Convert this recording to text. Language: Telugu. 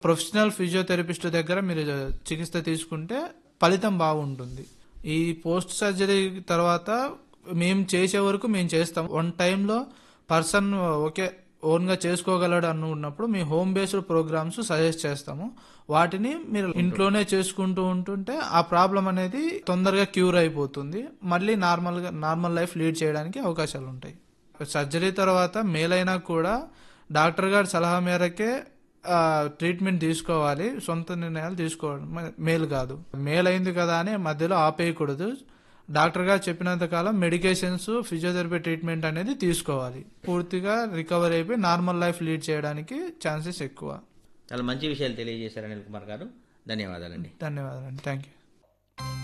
ప్రొఫెషనల్ ఫిజియోథెరపిస్ట్ దగ్గర మీరు చికిత్స తీసుకుంటే ఫలితం బాగుంటుంది ఈ పోస్ట్ సర్జరీ తర్వాత మేము చేసే వరకు మేము చేస్తాం వన్ టైంలో పర్సన్ ఓకే ఓన్గా చేసుకోగలడు అనుకున్నప్పుడు మీ హోమ్ బేస్డ్ ప్రోగ్రామ్స్ సజెస్ట్ చేస్తాము వాటిని మీరు ఇంట్లోనే చేసుకుంటూ ఉంటుంటే ఆ ప్రాబ్లం అనేది తొందరగా క్యూర్ అయిపోతుంది మళ్ళీ నార్మల్గా నార్మల్ లైఫ్ లీడ్ చేయడానికి అవకాశాలు ఉంటాయి సర్జరీ తర్వాత మేలైనా కూడా డాక్టర్ గారి సలహా మేరకే ఆ, ట్రీట్మెంట్ తీసుకోవాలి సొంత నిర్ణయాలు తీసుకోవడం మే- మేలు కాదు మేలైంది కదా అని మధ్యలో ఆపేయకూడదు డాక్టర్ గారు చెప్పినంత కాలం మెడికేషన్స్ ఫిజియోథెరపీ ట్రీట్మెంట్ అనేది తీసుకోవాలి పూర్తిగా రికవర్ అయిపోయి నార్మల్ లైఫ్ లీడ్ చేయడానికి ఛాన్సెస్ ఎక్కువ చాలా మంచి విషయాలు తెలియజేశారు అనిల్ కుమార్ గారు ధన్యవాదాలండి ధన్యవాదాలండి థ్యాంక్ యూ